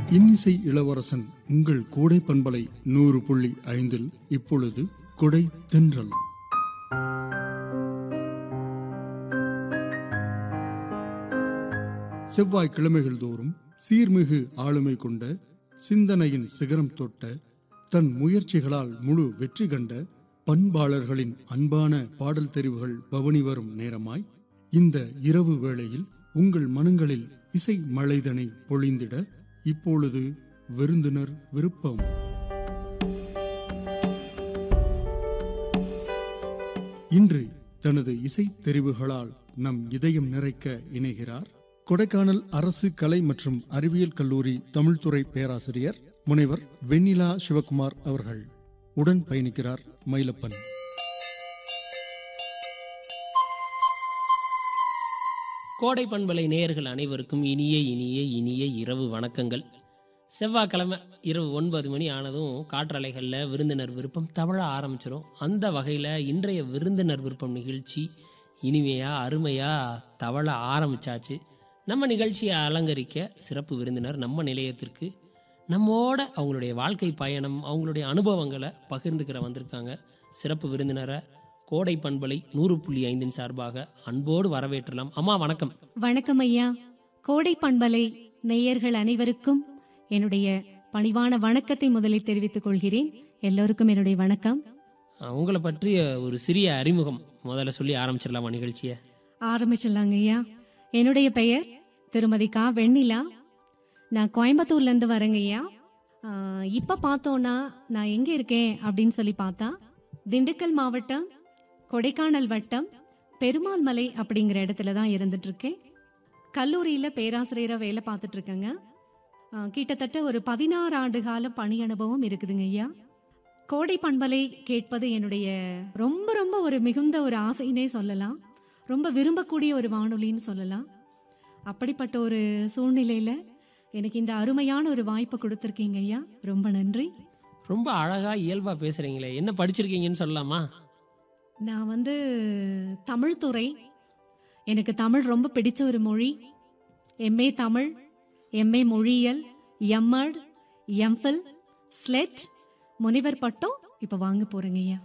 இன்னிசை இளவரசன் உங்கள் கோடை பண்பலை நூறு புள்ளி ஐந்தில் இப்பொழுது கொடை தென்றல் செவ்வாய் கிழமைகள் தோறும் சீர்மிகு ஆளுமை கொண்ட சிந்தனையின் சிகரம் தொட்ட தன் முயற்சிகளால் முழு வெற்றி கண்ட பண்பாளர்களின் அன்பான பாடல் தெரிவுகள் பவனி வரும் நேரமாய் இந்த இரவு வேளையில் உங்கள் மனங்களில் இசை மழைதனை பொழிந்திட இப்பொழுது விருந்தினர் விருப்பம் இன்று தனது இசை தெரிவுகளால் நம் இதயம் நிறைக்க இணைகிறார் கொடைக்கானல் அரசு கலை மற்றும் அறிவியல் கல்லூரி தமிழ்துறை பேராசிரியர் முனைவர் வெண்ணிலா சிவகுமார் அவர்கள் உடன் பயணிக்கிறார் மயிலப்பன் கோடை பண்பலை நேயர்கள் அனைவருக்கும் இனிய இனிய இனிய இரவு வணக்கங்கள் செவ்வாய்க்கிழமை இரவு ஒன்பது மணி ஆனதும் காற்றலைகளில் விருந்தினர் விருப்பம் தவழ ஆரம்பிச்சிடும் அந்த வகையில் இன்றைய விருந்தினர் விருப்பம் நிகழ்ச்சி இனிமையாக அருமையாக தவழ ஆரம்பிச்சாச்சு நம்ம நிகழ்ச்சியை அலங்கரிக்க சிறப்பு விருந்தினர் நம்ம நிலையத்திற்கு நம்மோட அவங்களுடைய வாழ்க்கை பயணம் அவங்களுடைய அனுபவங்களை பகிர்ந்துக்கிற வந்திருக்காங்க சிறப்பு விருந்தினரை கோடை பண்பலை நூறு புள்ளி ஐந்தின் சார்பாக அன்போடு வரவேற்றலாம் அம்மா வணக்கம் வணக்கம் ஐயா கோடை பண்பலை நேயர்கள் அனைவருக்கும் என்னுடைய பணிவான வணக்கத்தை முதலில் தெரிவித்துக் கொள்கிறேன் எல்லோருக்கும் என்னுடைய வணக்கம் அஹ், உங்களை பற்றிய ஒரு சிறிய அறிமுகம் முதல்ல சொல்லி ஆரம்பிச்சிடலாமா நிகழ்ச்சியை ஆரம்பிச்சிடலாங்க ஐயா என்னுடைய பெயர் திருமதி கா வெண்ணிலா நான் கோயம்புத்தூர்ல இருந்து வரேங்க ஐயா ஆஹ், இப்ப பார்த்தோன்னா நான் எங்க இருக்கேன் அப்படின்னு சொல்லி பார்த்தா திண்டுக்கல் மாவட்டம் கொடைக்கானல் வட்டம் பெருமாள் மலை அப்படிங்கிற இடத்துல தான் இருந்துட்டு இருக்கேன் கல்லூரியில பேராசிரியரா வேலை பார்த்துட்டு இருக்கேங்க ஆஹ், கிட்டத்தட்ட ஒரு பதினாறு ஆண்டு காலம் பணி அனுபவம் இருக்குதுங்க ஐயா கோடை பண்பலை கேட்பது என்னுடைய ரொம்ப ரொம்ப ஒரு மிகுந்த ஒரு ஆசைனே சொல்லலாம் ரொம்ப விரும்பக்கூடிய ஒரு வானொலின்னு சொல்லலாம் அப்படிப்பட்ட ஒரு சூழ்நிலையில எனக்கு இந்த அருமையான ஒரு வாய்ப்பை கொடுத்துருக்கீங்க ஐயா ரொம்ப நன்றி ரொம்ப அழகா இயல்பா பேசுறீங்களே என்ன படிச்சிருக்கீங்கன்னு சொல்லலாமா நான் வந்து தமிழ் துறை எனக்கு தமிழ் ரொம்ப பிடிச்ச ஒரு மொழி எம்ஏ தமிழ் எம்ஏ மொழியியல் எம்எட் எம்ஃபில் ஸ்லெட் முனிவர் பட்டம் இப்போ வாங்க போறேங்க ஐயா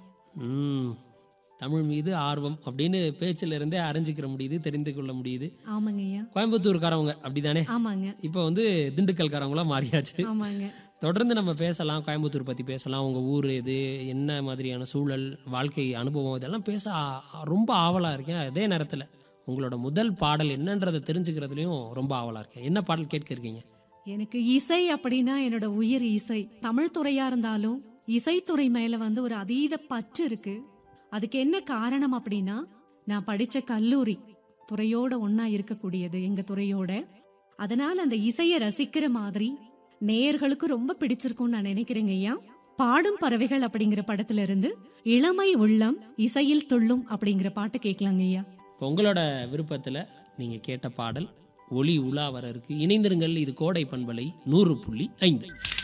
ம் தமிழ் மீது ஆர்வம் அப்படின்னு பேச்சில் இருந்தே அறிஞ்சிக்கிற முடியுது தெரிந்து கொள்ள முடியுது ஆமாங்க ஐயா கோயம்புத்தூர்காரவங்க அப்படிதானே ஆமாங்க இப்போ வந்து திண்டுக்கல்காரவங்களா மாறியாச்சு ஆமாங்க தொடர்ந்து நம்ம பேசலாம் கோயம்புத்தூர் பற்றி பேசலாம் உங்கள் ஊர் எது என்ன மாதிரியான சூழல் வாழ்க்கை அனுபவம் இதெல்லாம் பேச ஆ- ரொம்ப ஆவலாக இருக்கேன் அதே நேரத்தில் உங்களோட முதல் பாடல் என்னன்றதை தெரிஞ்சுக்கிறதுலையும் ரொம்ப ஆவலாக இருக்கேன் என்ன பாடல் கேட்க இருக்கீங்க எனக்கு இசை அப்படின்னா என்னோட உயிர் இசை தமிழ் துறையா இருந்தாலும் இசைத்துறை மேல வந்து ஒரு அதீத பற்று இருக்கு அதுக்கு என்ன காரணம் அப்படின்னா நான் படிச்ச கல்லூரி துறையோட ஒண்ணா இருக்கக்கூடியது எங்க துறையோட அதனால அந்த இசையை ரசிக்கிற மாதிரி நேயர்களுக்கு ரொம்ப பிடிச்சிருக்கும்னு நான் நினைக்கிறேங்க ஐயா பாடும் பறவைகள் அப்படிங்கிற படத்துல இருந்து இளமை உள்ளம் இசையில் துள்ளும் அப்படிங்கிற பாட்டு கேட்கலாங்க ஐயா இப்போ உங்களோட விருப்பத்தில் நீங்கள் கேட்ட பாடல் ஒளி உலா வர இருக்கு இணைந்திருங்கள் இது கோடை பண்பலை நூறு புள்ளி ஐந்து